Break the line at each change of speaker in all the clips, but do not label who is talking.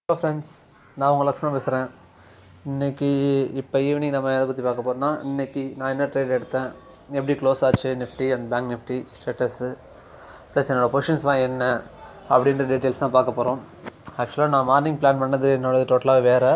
hello friends நான் உங்கள் லக்ஷ்மணன் பேசுகிறேன் இன்றைக்கி இப்போ ஈவினிங் நம்ம எதை பற்றி பார்க்க போகிறோம்னா இன்றைக்கி நான் என்ன ட்ரேட் எடுத்தேன் எப்படி க்ளோஸ் ஆச்சு Nifty and bank Nifty status plus என்னோடய பொசிஷன்ஸ்லாம் என்ன அப்படின்ற டீட்டெயில்ஸ் தான் பார்க்க போகிறோம் ஆக்சுவலாக நான் மார்னிங் பிளான் பண்ணது என்னோடது டோட்டலாக வேறு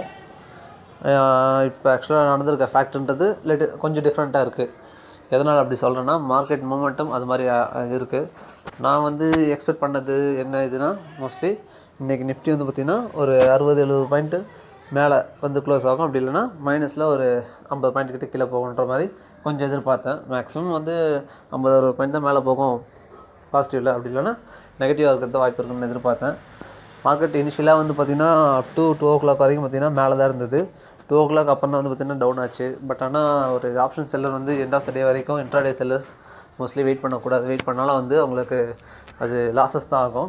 இப்போ ஆக்சுவலாக நடந்திருக்க ஃபேக்ட்ன்றது லிட்டு கொஞ்சம் டிஃப்ரெண்ட்டாக இருக்குது எதனால் அப்படி சொல்கிறேன்னா மார்க்கெட் மூமெண்ட்டும் அது மாதிரி இருக்குது நான் வந்து எக்ஸ்பெக்ட் பண்ணது என்ன இதுனா மோஸ்ட்லி இன்றைக்கி நிஃப்டி வந்து பார்த்திங்கன்னா ஒரு அறுபது எழுபது பாயிண்ட்டு மேலே வந்து க்ளோஸ் ஆகும் அப்படி இல்லைன்னா மைனஸில் ஒரு ஐம்பது பாயிண்ட் கிட்ட கீழே போகுன்ற மாதிரி கொஞ்சம் எதிர்பார்த்தேன் மேக்ஸிமம் வந்து ஐம்பது அறுபது பாயிண்ட் தான் மேலே போகும் பாசிட்டிவில் அப்படி இல்லைன்னா நெகட்டிவாக இருக்கிறது வாய்ப்பு இருக்குன்னு எதிர்பார்த்தேன் மார்க்கெட் இனிஷியலாக வந்து பார்த்திங்கன்னா up to two o'clock வரைக்கும் பார்த்திங்கன்னா மேலே தான் இருந்தது டூ ஓ கிளாக் அப்புறம் தான் வந்து பார்த்திங்கன்னா டவுன் ஆச்சு பட் ஆனால் ஒரு ஆப்ஷன் செல்லர் வந்து எண்ட் ஆஃப் த டே வரைக்கும் இன்ட்ராடே செல்லர்ஸ் மோஸ்ட்லி வெயிட் பண்ணக்கூடாது வெயிட் பண்ணாலும் வந்து அவங்களுக்கு அது லாஸஸ் தான் ஆகும்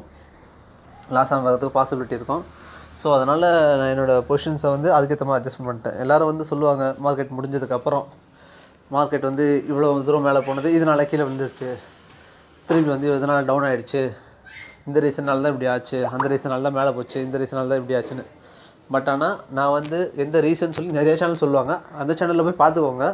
லாஸ் ஆகிறதுக்கு பாசிபிலிட்டி இருக்கும் ஸோ அதனால் நான் என்னோடய பொசிஷன்ஸை வந்து அதுக்கேற்ற மாதிரி அட்ஜஸ்ட் பண்ணிட்டேன் எல்லோரும் வந்து சொல்லுவாங்க மார்க்கெட் முடிஞ்சதுக்கப்புறம் மார்க்கெட் வந்து இவ்வளோ தூரம் மேலே போனது இதனால் கீழே விழுந்துருச்சு திரும்பி வந்து இதனால் டவுன் ஆகிடுச்சு இந்த ரீசனால் தான் இப்படி ஆச்சு அந்த ரீசனால் தான் மேலே போச்சு இந்த ரீசனால் தான் இப்படி ஆச்சுன்னு பட் ஆனால் நான் வந்து எந்த ரீசன் சொல்லி நிறைய சேனல் சொல்லுவாங்க அந்த சேனலில் போய் பார்த்துக்கோங்க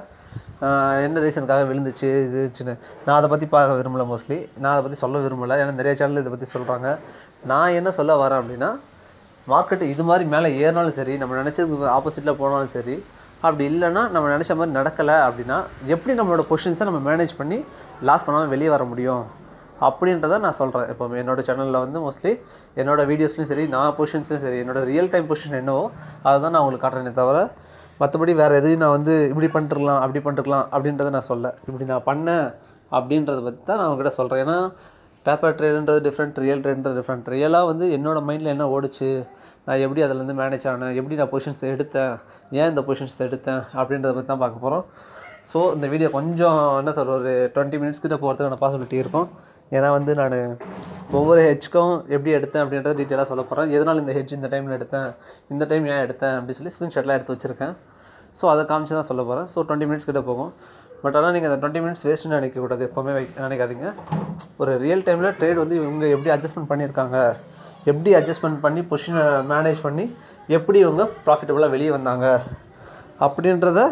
ஆஹ் என்ன ரீசனுக்காக விழுந்துச்சு இதுச்சுன்னு நான் அதை பற்றி பார்க்க விரும்பல மோஸ்ட்லி நான் அதை பற்றி சொல்ல விரும்பலை ஏன்னா நிறைய சேனல் இதை பற்றி சொல்கிறாங்க நான் என்ன சொல்ல வரேன் அப்படின்னா மார்க்கெட்டு இது மாதிரி மேலே ஏறினாலும் சரி நம்ம நினச்சதுக்கு ஆப்போசிட்டில் போனாலும் சரி அப்படி இல்லைன்னா நம்ம நினச்ச மாதிரி நடக்கலை அப்படின்னா எப்படி நம்மளோட பொசிஷன்ஸை நம்ம மேனேஜ் பண்ணி லாஸ் பண்ணாமல் வெளியே வர முடியும் அப்படின்றத நான் சொல்கிறேன் இப்போ என்னோட சேனலில் வந்து மோஸ்ட்லி என்னோட வீடியோஸ்லையும் சரி நான் பொசிஷன்ஸும் சரி என்னோட ரியல் டைம் பொசிஷன் என்னவோ அதை தான் நான் உங்களுக்கு காட்டுறேனே தவிர மற்றபடி வேறு எதையும் நான் வந்து இப்படி பண்ணிருக்கலாம் அப்படி பண்ணிருக்கலாம் அப்படின்றத நான் சொல்ல இப்படி நான் பண்ணேன் அப்படின்றத பற்றி தான் நான் உங்ககிட்ட சொல்கிறேன் ஏன்னா பேப்பர் ட்ரேடுன்றது டிஃப்ரெண்ட் ரியல் ட்ரேடுன்றது டிஃப்ரெண்ட் ரியலாக வந்து என்னோடய மைண்டில் என்ன ஓடுச்சு நான் எப்படி அதுலேருந்து மேனேஜ் ஆனேன் எப்படி நான் பொசிஷன்ஸ் எடுத்தேன் ஏன் இந்த பொசிஷன்ஸ் எடுத்தேன் அப்படின்றத பற்றி தான் பார்க்க போகிறோம் ஸோ இந்த வீடியோ கொஞ்சம் என்ன சொல்கிற ஒரு டுவெண்ட்டி மினிட்ஸ் கிட்ட போகிறதுக்கான பாசிபிலிட்டி இருக்கும் ஏன்னா வந்து நான் ஒவ்வொரு ஹெட்ஜ்க்கும் எப்படி எடுத்தேன் அப்படின்றத டீட்டெயிலாக சொல்ல போகிறேன் எதனால் இந்த ஹெட்ஜ் இந்த டைமில் எடுத்தேன் இந்த டைம் ஏன் எடுத்தேன் அப்படின்னு சொல்லி ஸ்க்ரீன்ஷாட்லாம் எடுத்து வச்சுருக்கேன் ஸோ அதை காமிச்சு தான் சொல்ல போகிறேன் ஸோ டுவெண்ட்டி மினிட்ஸ் கிட்ட போகும் பட் ஆனால் நீங்கள் அந்த டுவெண்ட்டி மினிட்ஸ் வேஸ்ட்டுன்னு நினைக்கக்கூடாது எப்போவுமே வை நினைக்காதீங்க ஒரு ரியல் டைமில் ட்ரேட் வந்து இவங்க எப்படி அட்ஜஸ்ட்மெண்ட் பண்ணியிருக்காங்க எப்படி அட்ஜஸ்ட்மெண்ட் பண்ணி பொசிஷனை மேனேஜ் பண்ணி எப்படி இவங்க ப்ராஃபிட்டபுளாக வெளியே வந்தாங்க அப்படின்றத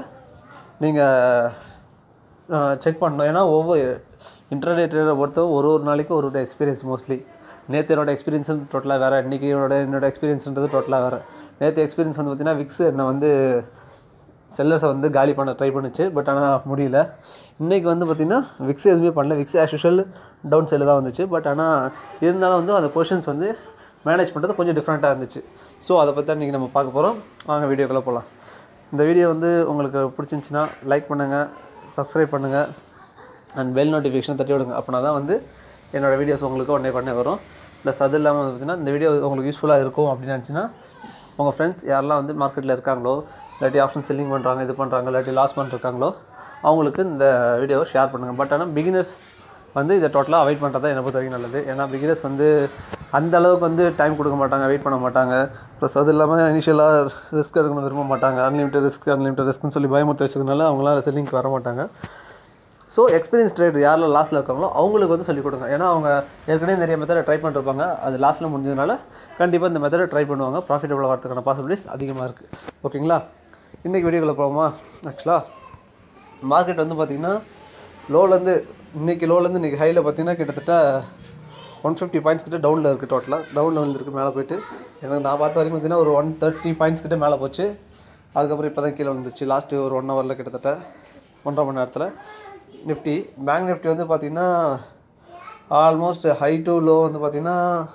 நீங்கள் செக் பண்ணணும் ஏன்னா ஒவ்வொரு இன்டர்நெட் ட்ரேடரை பொறுத்த ஒரு ஒரு நாளைக்கு ஒரு ஒரு எக்ஸ்பீரியன்ஸ் மோஸ்ட்லி நேற்று என்னோட எக்ஸ்பீரியன்ஸ் டோட்டலாக வேறு இன்றைக்கி என்னோட என்னோட எக்ஸ்பீரியன்ஸ்ன்றது டோட்டலாக வேறு நேற்று எக்ஸ்பீரியன்ஸ் வந்து பார்த்திங்கன்னா விக்ஸ் என்னை வந்து செல்லர்ஸை வந்து காலி பண்ண ட்ரை பண்ணுச்சு பட் ஆனால் முடியல இன்றைக்கி வந்து பார்த்திங்கன்னா விக்ஸ் எதுவுமே பண்ணல விக்ஸ் ஆஸ் யூஷுவல் டவுன் சைடில் தான் வந்துச்சு பட் ஆனால் இருந்தாலும் வந்து அந்த பொசிஷன்ஸ் வந்து மேனேஜ் பண்ணுறது கொஞ்சம் டிஃப்ரெண்ட்டாக இருந்துச்சு ஸோ அதை பற்றி தான் இன்றைக்கி நம்ம பார்க்க போகிறோம் வாங்க வீடியோக்குள்ளே போகலாம் இந்த வீடியோ வந்து உங்களுக்கு பிடிச்சிருந்துச்சின்னா லைக் பண்ணுங்கள் சப்ஸ்கிரைப் பண்ணுங்கள் அண்ட் பெல் நோட்டிஃபிகேஷன் தட்டி விடுங்க அப்படின்னா தான் வந்து என்னோடய வீடியோஸ் உங்களுக்கு உடனே உடனே வரும் ப்ளஸ் அது இல்லாமல் வந்து பார்த்திங்கன்னா இந்த வீடியோ உங்களுக்கு யூஸ்ஃபுல்லாக இருக்கும் அப்படின்னு நினச்சின்னா உங்கள் ஃப்ரெண்ட்ஸ் யாரெல்லாம் வந்து மார்க்கெட்டில் இருக்காங்களோ இல்லாட்டி ஆப்ஷன் செல்லிங் பண்ணுறாங்க இது பண்ணுறாங்க இல்லாட்டி லாஸ் பண்ணிருக்காங்களோ அவங்களுக்கு இந்த வீடியோவை ஷேர் பண்ணுங்கள் பட் ஆனால் பிகினர்ஸ் வந்து இதை டோட்டலாக அவாய்ட் பண்ணுறது தான் என்னை பொறுத்த வரைக்கும் நல்லது ஏன்னா பிகினர்ஸ் வந்து அந்த அளவுக்கு வந்து டைம் கொடுக்க மாட்டாங்க வெயிட் பண்ண மாட்டாங்க ப்ளஸ் அது இல்லாமல் இனிஷியலாக ரிஸ்க் எடுக்கணும் விரும்ப மாட்டாங்க அன்லிமிட்டட் ரிஸ்க் அன்லிமிட்டட் ரிஸ்க்னு சொல்லி பயமுறுத்தி வச்சதுனால அவங்களால செல்லிங்க்கு வர மாட்டாங்க ஸோ எக்ஸ்பீரியன்ஸ் ட்ரேட் யாரில் லாஸில் இருக்காங்களோ அவங்களுக்கு வந்து சொல்லிக் கொடுங்க ஏன்னா அவங்க ஏற்கனவே நிறைய மெத்தடை ட்ரை பண்ணிருப்பாங்க அது லாஸ்ட்டில் முடிஞ்சதுனால கண்டிப்பாக இந்த மெத்தடை ட்ரை பண்ணுவாங்க ப்ராஃபிட்டபுளாக வரதுக்கான பாசிபிலிட்டிஸ் அதிகமாக இருக்குது ஓகேங்களா இன்றைக்கி வீடியோக்குள்ளே போவோமா ஆக்சுவலாக மார்க்கெட் வந்து பார்த்திங்கன்னா லோலேருந்து இன்றைக்கி லோலேருந்து இன்றைக்கி ஹையில் பார்த்திங்கன்னா கிட்டத்தட்ட ஒன் ஃபிஃப்டி பாயிண்ட்ஸ் கிட்ட டவுனில் இருக்குது டோட்டலாக டவுனில் வந்துருக்கு மேலே போயிட்டு எனக்கு நான் பார்த்த வரைக்கும் பார்த்திங்கன்னா ஒரு ஒன் தேர்ட்டி பாயிண்ட்ஸ் கிட்ட மேலே போச்சு அதுக்கப்புறம் இப்போ தான் கீழே வந்துச்சு லாஸ்ட்டு ஒரு ஒன் ஹவரில் கிட்டத்தட்ட ஒன்றரை மணி நேரத்தில் நிஃப்டி பேங்க் நிஃப்டி வந்து பார்த்திங்கன்னா ஆல்மோஸ்ட் ஹை டு லோ வந்து பார்த்திங்கன்னா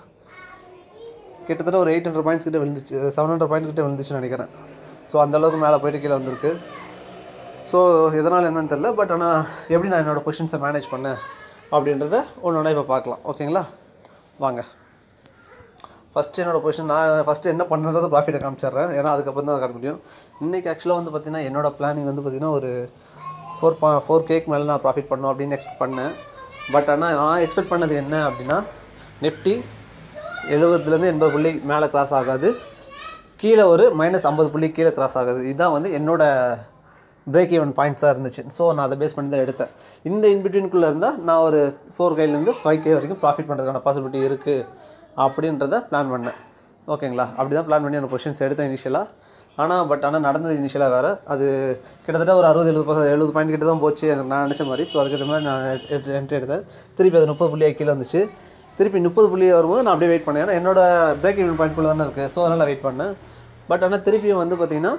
கிட்டத்தட்ட ஒரு எயிட் ஹண்ட்ரட் பாயிண்ட்ஸ் கிட்ட விழுந்துச்சு செவன் ஹண்ட்ரட் பாயிண்ட் கிட்ட விழுந்துச்சுன்னு நினைக்கிறேன் ஸோ அந்தளவுக்கு மேலே போயிட்டு கீழே வந்திருக்கு ஸோ இதனால் என்னன்னு தெரில பட் ஆனால் எப்படி நான் என்னோடய பொசிஷன்ஸை மேனேஜ் பண்ணேன் அப்படின்றத ஒன்று ஒன்றா இப்போ பார்க்கலாம் ஓகேங்களா வாங்க ஃபஸ்ட்டு என்னோடய பொசிஷன் நான் ஃபஸ்ட்டு என்ன பண்ணுறதை ப்ராஃபிட்டை காமிச்சிடுறேன் ஏன்னா அதுக்கப்புறம் தான் காட்ட முடியும் இன்றைக்கி ஆக்சுவலாக வந்து பார்த்திங்கன்னா என்னோடய பிளானிங் வந்து பார்த்திங்கன்னா ஒரு ஃபோர் பா ஃபோர் கேக் மேலே நான் ப்ராஃபிட் பண்ணணும் அப்படின்னு எக்ஸ்பெக்ட் பண்ணேன் பட் ஆனால் நான் எக்ஸ்பெக்ட் பண்ணது என்ன அப்படின்னா நிஃப்டி எழுபதுலேருந்து எண்பது புள்ளி மேலே கிராஸ் ஆகாது கீழே ஒரு மைனஸ் ஐம்பது புள்ளி கீழே கிராஸ் ஆகுது இதுதான் வந்து என்னோட பிரேக் ஈவன் பாயிண்ட்ஸாக இருந்துச்சு ஸோ நான் அதை பேஸ் பண்ணி தான் எடுத்தேன் இந்த இன்பிட்வீனுக்குள்ளே இருந்தால் நான் ஒரு ஃபோர் கைலேருந்து ஃபைவ் கே வரைக்கும் ப்ராஃபிட் பண்ணுறதுக்கான பாசிபிலிட்டி இருக்குது அப்படின்றத பிளான் பண்ணேன் ஓகேங்களா அப்படி தான் பிளான் பண்ணி அந்த கொஷின்ஸ் எடுத்தேன் இனிஷியலாக ஆனால் பட் ஆனால் நடந்தது இனிஷியலாக வேறு அது கிட்டத்தட்ட ஒரு அறுபது எழுபது பர்சன்ட் எழுபது பாயிண்ட் கிட்ட தான் போச்சு எனக்கு நான் நினச்ச மாதிரி ஸோ அதுக்கேற்ற மாதிரி நான் என்ட்ரி எடுத்தேன் திருப்பி அது முப்பது புள்ளியாக கீழே வந்துச்சு திருப்பி முப்பது புள்ளி வரும்போது நான் அப்படியே வெயிட் பண்ணேன் ஏன்னா என்னோட பிரேக் ஈவன் பாயிண்ட் குள்ள தானே இருக்குது ஸோ அதனால் வெயிட் பண்ணேன் பட் ஆனால் திருப்பியும் வந்து பார்த்திங்கன்னா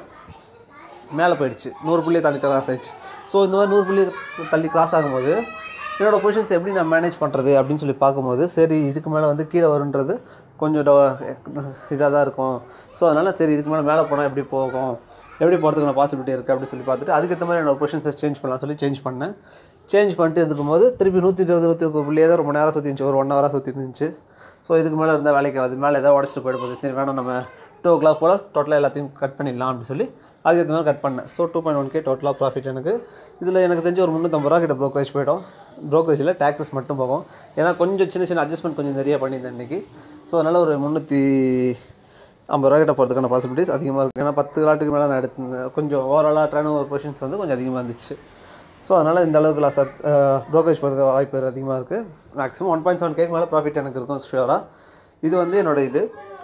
மேலே போயிடுச்சு நூறு புள்ளி தள்ளி கிராஸ் ஆயிடுச்சு ஸோ இந்த மாதிரி நூறு புள்ளி தள்ளி கிராஸ் ஆகும்போது என்னோடய பொசிஷன்ஸ் எப்படி நான் மேனேஜ் பண்ணுறது அப்படின்னு சொல்லி பார்க்கும்போது சரி இதுக்கு மேலே வந்து கீழே வருன்றது கொஞ்சம் இதாக தான் இருக்கும் ஸோ அதனால் சரி இதுக்கு மேலே மேலே போனால் எப்படி போகும் எப்படி போகிறதுக்கான பாசிபிலிட்டி இருக்குது அப்படின்னு சொல்லி பார்த்துட்டு அதுக்கேற்ற மாதிரி என்னோட பொசிஷன்ஸை சேஞ்ச் பண்ணலாம் சொல்லி சேஞ்ச் பண்ணேன் சேஞ்ச் பண்ணிட்டு இருக்கும்போது திருப்பி நூற்றி இருபது நூற்றி முப்பது புள்ளியே தான் ரொம்ப நேரம் சுற்றி இருந்துச்சு ஒரு ஒன் ஹவராக சுற்றி இருந்துச்சு ஸோ இதுக்கு மேலே இருந்தால் வேலைக்கு ஆகுது மேலே ஏதாவது உடச்சிட்டு போயிட போகுது சரி வேணாம் நம்ம டூ ஓ கிளாக் போல் டோட்டலாக எல்லாத்தையும் கட் பண்ணிடலாம் அப்படின்னு சொல்லி அதுக்கேற்ற மாதிரி கட் பண்ணேன் so two point one K டோட்டலாக ப்ராஃபிட் எனக்கு இதில் எனக்கு தெரிஞ்ச ஒரு முந்நூற்றம்பது ரூபா கிட்ட ப்ரோக்கரேஜ் போயிடும் ப்ரோக்கரேஜில் டேக்ஸஸ் மட்டும் போகும் ஏன்னா கொஞ்சம் சின்ன சின்ன அட்ஜஸ்ட்மெண்ட் கொஞ்சம் நிறைய பண்ணியிருந்தேன் இன்றைக்கி ஸோ அதனால் ஒரு முந்நூற்றி ஐம்பது ரூபா கிட்ட போகிறதுக்கான பாசிபிலிட்டிஸ் அதிகமாக இருக்குது ஏன்னா பத்து லாட்டுக்கு மேலே நான் எடுத்து கொஞ்சம் ஓவராலாக ட்ரெயின் ஓவர் பொசிஷன்ஸ் வந்து கொஞ்சம் அதிகமாக இருந்துச்சு ஸோ அதனால் இந்த அளவுக்கு லாஸ் ப்ரோக்கரேஜ் போகிறதுக்கு வாய்ப்பு அதிகமாக இருக்குது மேக்ஸிமம் ஒன் பாயிண்ட் செவன் கேக் மேலே ப்ராஃபிட் எனக்கு இருக்கும் ஷியோராக இது வந்து என்னோட இது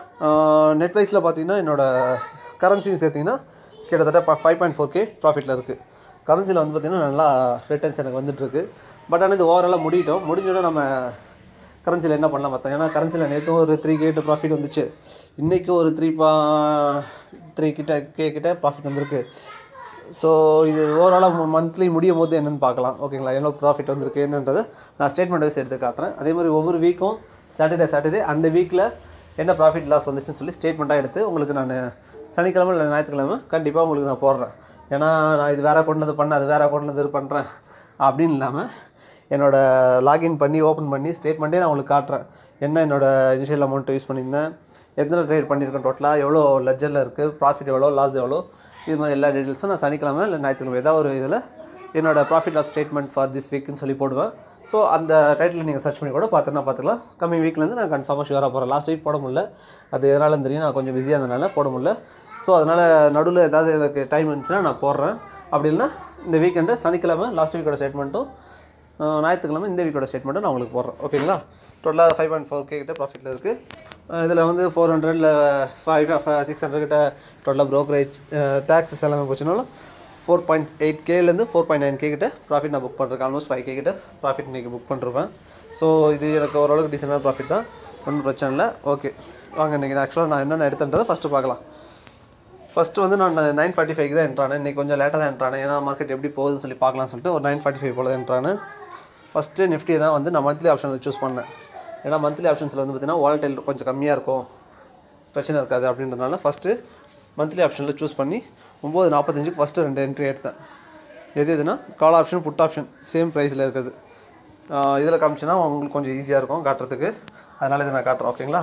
நெட் வைஸில் பார்த்தீங்கன்னா என்னோட கரன்சின்னு சேர்த்திங்கன்னா கிட்டத்தட்ட ஃபைவ் பாயிண்ட் ஃபோர் கே ப்ராஃபிட்டில் இருக்குது கரன்சியில் வந்து பார்த்திங்கன்னா நல்லா ரிட்டர்ன்ஸ் எனக்கு வந்துட்டுருக்கு பட் ஆனால் இது ஓவராலாக முடிட்டோம் முடிஞ்சோடனே நம்ம கரன்சியில் என்ன பண்ணலாம் பார்த்தோம் ஏன்னா கரன்சியில் நேற்றும் ஒரு த்ரீ கேட்டு ப்ராஃபிட் வந்துச்சு இன்றைக்கும் ஒரு த்ரீ பா த்ரீ கிட்ட கே கிட்ட ப்ராஃபிட் வந்திருக்கு ஸோ இது ஓவராலாக மந்த்லி முடியும் போது என்னென்னு பார்க்கலாம் ஓகேங்களா எவ்வளோ ப்ராஃபிட் வந்திருக்கு என்னன்றதை நான் ஸ்டேட்மெண்ட் வைஸ் எடுத்து காட்டுறேன் அதே மாதிரி ஒவ்வொரு வீக்கும் சாட்டர்டே சாட்டர்டே அந்த வீக்கில் என்ன ப்ராஃபிட் லாஸ் வந்துச்சுன்னு சொல்லி ஸ்டேட்மெண்ட்டாக எடுத்து உங்களுக்கு நான் சனிக்கிழமை இல்லை ஞாயிற்றுக்கிழமை கண்டிப்பாக உங்களுக்கு நான் போடுறேன் ஏன்னா நான் இது வேறு கொண்டு வந்து பண்ணேன் அது வேறு கொண்டு வந்து இது பண்ணுறேன் அப்படின்னு இல்லாமல் என்னோடய லாகின் பண்ணி ஓப்பன் பண்ணி ஸ்டேட்மெண்ட்டே நான் உங்களுக்கு காட்டுறேன் என்ன என்னோடய இனிஷியல் அமௌண்ட் யூஸ் பண்ணியிருந்தேன் எத்தனை ட்ரேட் பண்ணியிருக்கேன் டோட்டலாக எவ்வளோ லெஜரில் இருக்குது ப்ராஃபிட் எவ்வளோ லாஸ் எவ்வளோ இது மாதிரி எல்லா டீட்டெயில்ஸும் நான் சனிக்கிழமை இல்லை ஞாயிற்றுக்கிழமை ஏதாவது ஒரு இதில் என்னோடய profit loss statement for this வீக்னு சொல்லி போடுவேன் ஸோ அந்த டைட்டில் நீங்கள் சர்ச் பண்ணி கூட பார்த்துனா பார்த்துக்கலாம் கம்மிங் வீக்லேருந்து நான் கன்ஃபார்மாக ஷுவராக போகிறேன் லாஸ்ட் வீக் போட முடியல அது எதனால தெரியும் நான் கொஞ்சம் பிஸியாக இருந்தனால போட முடியல ஸோ அதனால் நடுவில் ஏதாவது எனக்கு டைம் இருந்துச்சுன்னா நான் போடுறேன் அப்படி இல்லைனா இந்த வீக்கெண்டு சனிக்கிழமை லாஸ்ட் வீக்கோட ஸ்டேட்மெண்ட்டும் ஞாயிற்றுக்கிழமை இந்த வீக்கோட ஸ்டேட்மெண்ட்டும் நான் உங்களுக்கு போடுறேன் ஓகேங்களா டோட்டலாக ஃபைவ் பாயிண்ட் ஃபோர் கே கிட்ட ப்ராஃபிட்டில் இருக்குது இதில் வந்து ஃபோர் ஹண்ட்ரடில் ஃபைவ் சிக்ஸ் ஹண்ட்ரட் கிட்ட டோட்டலாக ப்ரோக்கரேஜ் டேக்ஸஸ் எல்லாமே போச்சுனாலும் ஃபோர் பாயிண்ட் எயிட் கேலேருந்து ஃபோர் பாயிண்ட் நைன் கே கிட்ட ப்ராஃபிட் நான் புக் பண்ணுறேன் ஆல்மோஸ்ட் ஃபைவ் கே கிட்ட ப்ராஃபிட் இன்றைக்கி புக் பண்ணிருப்பேன் ஸோ இது எனக்கு ஓரளவுக்கு டீசெண்டான ப்ராஃபிட் தான் ஒன்றும் பிரச்சனை இல்லை ஓகே வாங்க இன்றைக்கி ஆக்சுவலாக நான் என்னென்ன எடுத்துன்றதை ஃபஸ்ட்டு பார்க்கலாம் ஃபஸ்ட்டு வந்து நான் நைன் ஃபார்ட்டி ஃபைவ் தான் என்ட்ரானேன் இன்றைக்கி கொஞ்சம் லேட்டாக தான் என்ட்ரானேன் ஏன்னா மார்க்கெட் எப்படி போகுதுன்னு சொல்லி பார்க்கலாம்னு சொல்லிட்டு ஒரு நைன் ஃபார்ட்டி ஃபைவ் போல் தான் என்ட்ரானேன் ஃபஸ்ட்டு நிஃப்டி தான் வந்து நான் மந்த்லி ஆப்ஷனில் சூஸ் பண்ணேன் ஏன்னா மந்த்லி ஆப்ஷன்ஸில் வந்து பார்த்திங்கன்னா வாலடைல் கொஞ்சம் கம்மியாக இருக்கும் பிரச்சனை இருக்காது அப்படின்றதுனால ஃபஸ்ட்டு மந்த்லி ஆப்ஷனில் சூஸ் பண்ணி ஒம்பது நாற்பத்தஞ்சுக்கு ஃபஸ்ட்டு ரெண்டு என்ட்ரி எடுத்தேன் எது எதுனா call option put option same ப்ரைஸில் இருக்குது இதில் காமிச்சுன்னா உங்களுக்கு கொஞ்சம் ஈஸியாக இருக்கும் காட்டுறதுக்கு அதனால் இதை நான் காட்டுறேன் ஓகேங்களா